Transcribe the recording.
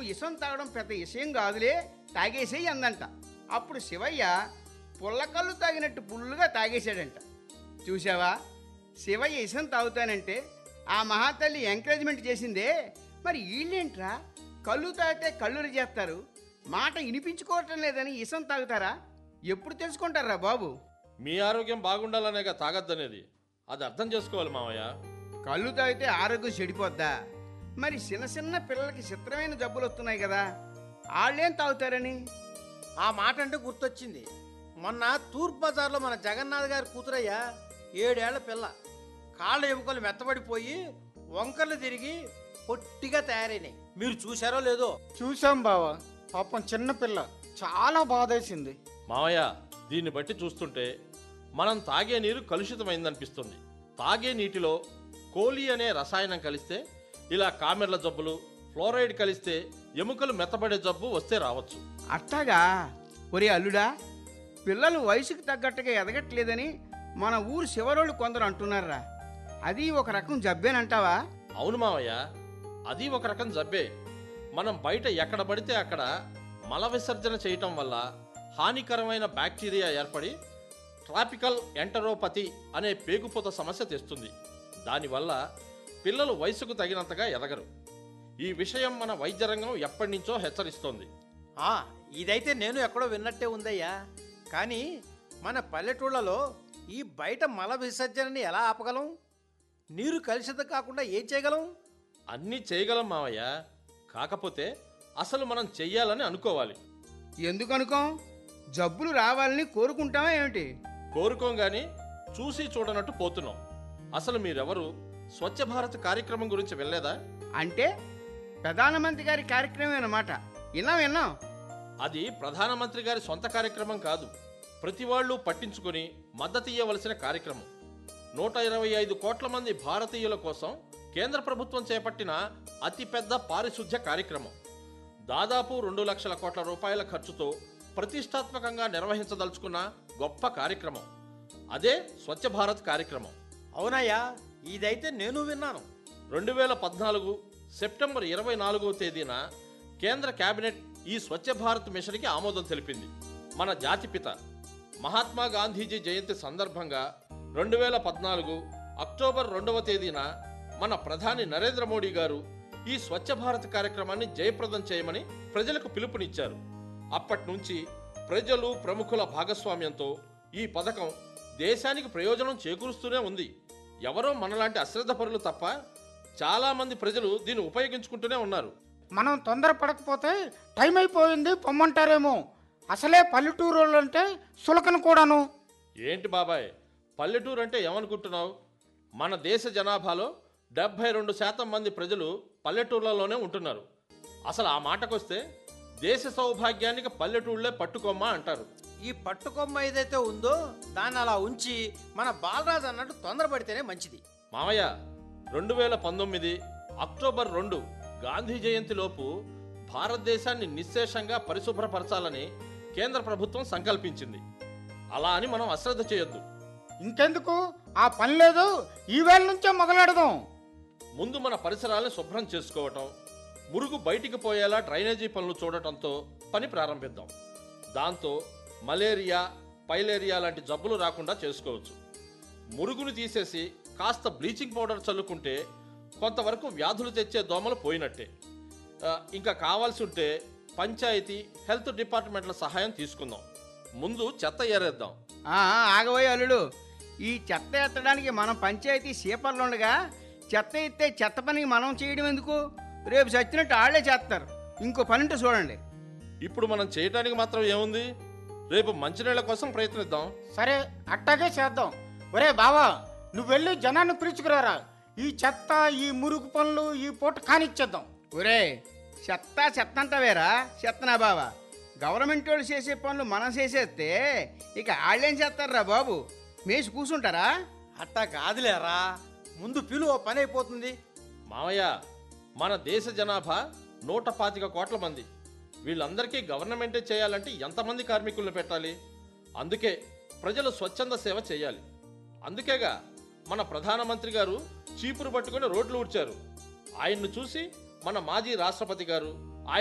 నువ్వు ఇసం తాగడం పెద్ద విషయం కాదులే తాగేసేయి అందంట అప్పుడు శివయ్య పుల్లకళ్ళు తాగినట్టు పుల్లుగా తాగేశాడంట చూసావా శివయ్య ఇసం తాగుతానంటే ఆ మహాతల్లి ఎంకరేజ్మెంట్ చేసిందే మరి వీళ్ళేంట్రా కళ్ళు తాగితే కళ్ళులు చేస్తారు మాట వినిపించుకోవటం లేదని ఇసం తాగుతారా ఎప్పుడు తెలుసుకుంటారా బాబు మీ ఆరోగ్యం బాగుండాలనేగా తాగద్దనేది అది అర్థం చేసుకోవాలి మావయ్య కళ్ళు తాగితే ఆరోగ్యం చెడిపోద్దా మరి చిన్న చిన్న పిల్లలకి చిత్రమైన జబ్బులు వస్తున్నాయి కదా వాళ్ళేం తాగుతారని ఆ మాట అంటే గుర్తొచ్చింది మొన్న తూర్పు బజార్లో మన జగన్నాథ్ గారి కూతురయ్య ఏడేళ్ల పిల్ల కాళ్ళ ఎముకలు మెత్తబడిపోయి వంకర్లు తిరిగి పొట్టిగా తయారైనాయి మీరు చూసారో లేదో చూసాం బావా పాపం చిన్నపిల్ల చాలా బాధేసింది మావయ్య దీన్ని బట్టి చూస్తుంటే మనం తాగే నీరు కలుషితమైందనిపిస్తుంది తాగే నీటిలో కోలి అనే రసాయనం కలిస్తే ఇలా కామెర్ల జబ్బులు ఫ్లోరైడ్ కలిస్తే ఎముకలు మెత్తబడే జబ్బు వస్తే రావచ్చు అట్టాగా ఒరే అల్లుడా పిల్లలు వయసుకు తగ్గట్టుగా ఎదగట్లేదని మన ఊరు శివరోళ్ళు కొందరు అంటున్నారా అది ఒక రకం జబ్బేనంటావా అవును మావయ్య అది ఒక రకం జబ్బే మనం బయట ఎక్కడ పడితే అక్కడ మల విసర్జన చేయటం వల్ల హానికరమైన బ్యాక్టీరియా ఏర్పడి ట్రాపికల్ ఎంటరోపతి అనే పేగుపోత సమస్య తెస్తుంది దానివల్ల పిల్లలు వయసుకు తగినంతగా ఎదగరు ఈ విషయం మన వైద్య రంగం ఎప్పటి నుంచో హెచ్చరిస్తోంది ఆ, ఇదైతే నేను ఎక్కడో విన్నట్టే ఉందయ్యా కానీ మన పల్లెటూళ్ళలో ఈ బయట మల విసర్జనని ఎలా ఆపగలం నీరు కలుషితం కాకుండా ఏం చేయగలం అన్నీ చేయగలం మావయ్య కాకపోతే అసలు మనం చెయ్యాలని అనుకోవాలి ఎందుకు అనుకోం జబ్బులు రావాలని కోరుకుంటావా ఏమిటి కోరుకోం గాని చూసి చూడనట్టు పోతున్నాం అసలు మీరెవరు స్వచ్ఛ భారత్ కార్యక్రమం గురించి వెళ్ళలేదా అంటే ప్రధానమంత్రి గారి కార్యక్రమం అన్నమాట విన్నాం విన్నాం అది ప్రధానమంత్రి గారి సొంత కార్యక్రమం కాదు ప్రతి వాళ్ళు పట్టించుకొని మద్దతు ఇవ్వవలసిన కార్యక్రమం నూట ఇరవై ఐదు కోట్ల మంది భారతీయుల కోసం కేంద్ర ప్రభుత్వం చేపట్టిన అతిపెద్ద పారిశుధ్య కార్యక్రమం దాదాపు రెండు లక్షల కోట్ల రూపాయల ఖర్చుతో ప్రతిష్టాత్మకంగా నిర్వహించదలుచుకున్న గొప్ప కార్యక్రమం అదే స్వచ్ఛ భారత్ కార్యక్రమం అవునయ్యా ఇదైతే నేను విన్నాను రెండు వేల పద్నాలుగు సెప్టెంబర్ ఇరవై నాలుగవ తేదీన కేంద్ర కేబినెట్ ఈ స్వచ్ఛ భారత్ మిషన్కి ఆమోదం తెలిపింది మన జాతిపిత మహాత్మా గాంధీజీ జయంతి సందర్భంగా రెండు వేల పద్నాలుగు అక్టోబర్ రెండవ తేదీన మన ప్రధాని నరేంద్ర మోడీ గారు ఈ స్వచ్ఛ భారత్ కార్యక్రమాన్ని జయప్రదం చేయమని ప్రజలకు పిలుపునిచ్చారు అప్పటి నుంచి ప్రజలు ప్రముఖుల భాగస్వామ్యంతో ఈ పథకం దేశానికి ప్రయోజనం చేకూరుస్తూనే ఉంది ఎవరో మనలాంటి అశ్రద్ధపరులు తప్ప చాలా మంది ప్రజలు దీన్ని ఉపయోగించుకుంటూనే ఉన్నారు మనం తొందరపడకపోతే టైం అయిపోయింది పొమ్మంటారేమో అసలే పల్లెటూరు వాళ్ళు అంటే సులకన కూడాను ఏంటి బాబాయ్ పల్లెటూరు అంటే ఏమనుకుంటున్నావు మన దేశ జనాభాలో డెబ్భై రెండు శాతం మంది ప్రజలు పల్లెటూర్లలోనే ఉంటున్నారు అసలు ఆ మాటకొస్తే దేశ సౌభాగ్యానికి పల్లెటూళ్ళే పట్టుకోమ్మా అంటారు ఈ పట్టుకొమ్మ ఏదైతే ఉందో దాన్ని అలా ఉంచి మన బాలరాజు అన్నట్టు తొందరపడితేనే మంచిది మామయ్య రెండు వేల పంతొమ్మిది అక్టోబర్ రెండు గాంధీ జయంతిలోపు భారతదేశాన్ని నిశ్శేషంగా పరిశుభ్రపరచాలని కేంద్ర ప్రభుత్వం సంకల్పించింది అలా అని మనం అశ్రద్ధ చేయొద్దు ఇంకెందుకు ఆ పని లేదు ఈవేళ నుంచే మొదలెడదాం ముందు మన పరిసరాలను శుభ్రం చేసుకోవటం మురుగు బయటికి పోయేలా డ్రైనేజీ పనులు చూడటంతో పని ప్రారంభిద్దాం దాంతో మలేరియా పైలేరియా లాంటి జబ్బులు రాకుండా చేసుకోవచ్చు మురుగును తీసేసి కాస్త బ్లీచింగ్ పౌడర్ చల్లుకుంటే కొంతవరకు వ్యాధులు తెచ్చే దోమలు పోయినట్టే ఆ, ఇంకా కావాల్సి ఉంటే పంచాయతీ హెల్త్ డిపార్ట్మెంట్ల సహాయం తీసుకుందాం ముందు చెత్త ఏరేద్దాం ఆ, ఆగబోయే అల్లుడు ఈ చెత్త ఎత్తడానికి మనం పంచాయతీ సీపర్లు ఉండగా చెత్త ఎత్తే చెత్త పనికి మనం చేయడం ఎందుకు రేపు చచ్చినట్టు ఆళ్లే చేస్తారు ఇంకో పనింటో చూడండి ఇప్పుడు మనం చేయడానికి మాత్రం ఏముంది రేపు మంచినీళ్ళ కోసం ప్రయత్నిద్దాం సరే అట్టాగే చేద్దాం ఒరే బావా నువ్వు వెళ్ళి జనాన్ని పిలుచుకురారా ఈ చెత్త ఈ మురుగు పనులు ఈ పూట కానిచ్చేద్దాం ఒరే చెత్త చెత్త అంటావేరా చెత్తనా బావా గవర్నమెంట్ వాళ్ళు చేసే పనులు మనం చేసేస్తే ఇక వాళ్ళేం చేస్తారా బాబు మేసి కూర్చుంటారా అట్టా కాదులేరా ముందు పిలు ఓ పని అయిపోతుంది మావయ్య మన దేశ జనాభా నూట పాతిక కోట్ల మంది వీళ్ళందరికీ గవర్నమెంటే చేయాలంటే ఎంతమంది కార్మికులను పెట్టాలి అందుకే ప్రజలు స్వచ్ఛంద సేవ చేయాలి అందుకేగా మన ప్రధానమంత్రి గారు చీపురు పట్టుకొని రోడ్లు ఊడ్చారు ఆయన్ను చూసి మన మాజీ రాష్ట్రపతి గారు